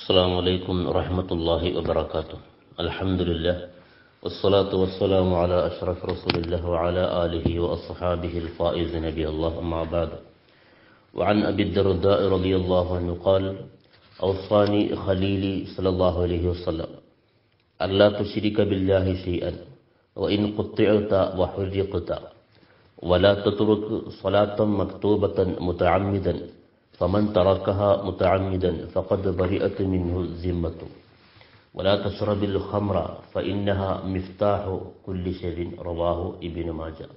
السلام عليكم ورحمة الله وبركاته الحمد لله والصلاة والسلام على أشرف رسول الله وعلى آله وأصحابه الفائز نبي الله أما بعد وعن أبي الدرداء رضي الله عنه قال أوصاني خليلي صلى الله عليه وسلم ألا تشرك بالله شيئا وإن قطعت وحرقت ولا تترك صلاة مكتوبة متعمدا فمن تركها متعمدا فقد برئت منه الذمة ولا تشرب الخمر فإنها مفتاح كل شر رواه ابن ماجه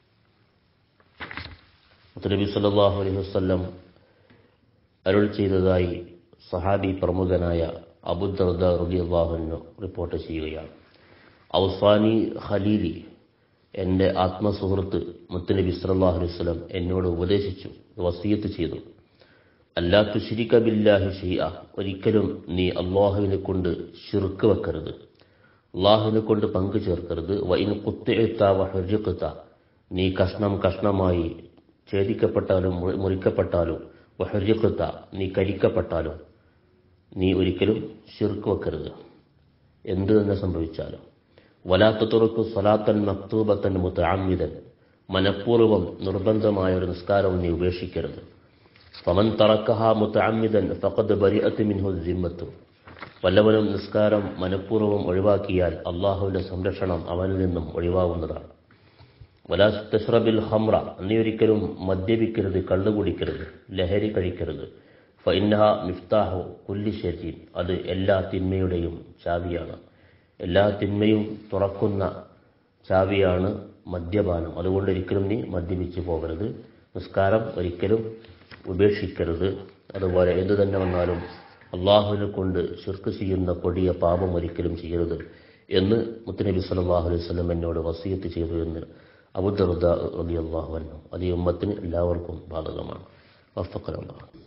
നബി സല്ലല്ലാഹു അലൈഹി വസല്ലം അരുൾ ചെയ്തതായി സഹാബി പ്രമുഖനായ അബുദർദ റളിയല്ലാഹു അൻഹു റിപ്പോർട്ട് ചെയ്യുകയാണ് ഔസാനി ഖലീലി എൻ്റെ ആത്മസുഹൃത്ത് മുത്തുനബി സല്ലല്ലാഹു അലൈഹി വസല്ലം എന്നോട് ഉപദേശിച്ചു വസീയത്ത് ചെയ്തു അല്ലാ തുശിരിക്ക ബില്ലാഹി ഷെയ്യ ഒരിക്കലും നീ അള്ളാഹുവിനെ കൊണ്ട് ഷിർക്ക് വെക്കരുത് അള്ളാഹുവിനെ കൊണ്ട് പങ്കു ചേർക്കരുത് വൈൻ കുത്തിഴുത്ത വഹുത്ത നീ കഷ്ണം കഷ്ണമായി ഛേദിക്കപ്പെട്ടാലും മുറിക്കപ്പെട്ടാലും വഹുത്ത നീ കരിക്കപ്പെട്ടാലും നീ ഒരിക്കലും ഷിർക്ക് വെക്കരുത് എന്ത് തന്നെ സംഭവിച്ചാലും വലാത്ത തുറക്കു സ്വലാത്തൻ മക്തൂബത്തൻ മുത്തഅമ്മിതൻ മനഃപൂർവ്വം നിർബന്ധമായ ഒരു നിസ്കാരവും നീ ഉപേക്ഷിക്കരുത് ഫമൻ തറക്കഹ മുത്തഅമ്മിദൻ ഫഖദ് ബരിഅത്ത് മിൻഹു സിമ്മത്തു വല്ലവനും നിസ്കാരം മനഃപൂർവ്വം ഒഴിവാക്കിയാൽ അള്ളാഹുവിന്റെ സംരക്ഷണം അവനിൽ നിന്നും ഒഴിവാകുന്നതാണ് വലാ തഷ്റബിൽ ഹംറ നീ ഒരിക്കലും മദ്യപിക്കരുത് കള്ളുകുടിക്കരുത് ലഹരി കഴിക്കരുത് ഫൈനഹ മിഫ്താഹു കുല്ലി ഷെരീൻ അത് എല്ലാ തിന്മയുടെയും ചാവിയാണ് എല്ലാ തിന്മയും തുറക്കുന്ന ചാവിയാണ് മദ്യപാനം അതുകൊണ്ട് ഒരിക്കലും നീ മദ്യപിച്ചു പോകരുത് നിസ്കാരം ഒരിക്കലും ഉപേക്ഷിക്കരുത് അതുപോലെ എന്തു തന്നെ വന്നാലും അള്ളാഹുവിനെ കൊണ്ട് ശിർക്ക് ചെയ്യുന്ന കൊടിയ പാപം ഒരിക്കലും ചെയ്യരുത് എന്ന് മുത്തനബി സല്ലല്ലാഹു അലൈഹി വസല്ലം എന്നോട് വസീയത്ത് ചെയ്തു എന്ന് അബുദർദ റളിയല്ലാഹു അൻഹു അത് ഈ ഉമ്മത്തിന് എല്ലാവർക്കും ബാധകമാണ് വഫഖറല്ലാഹു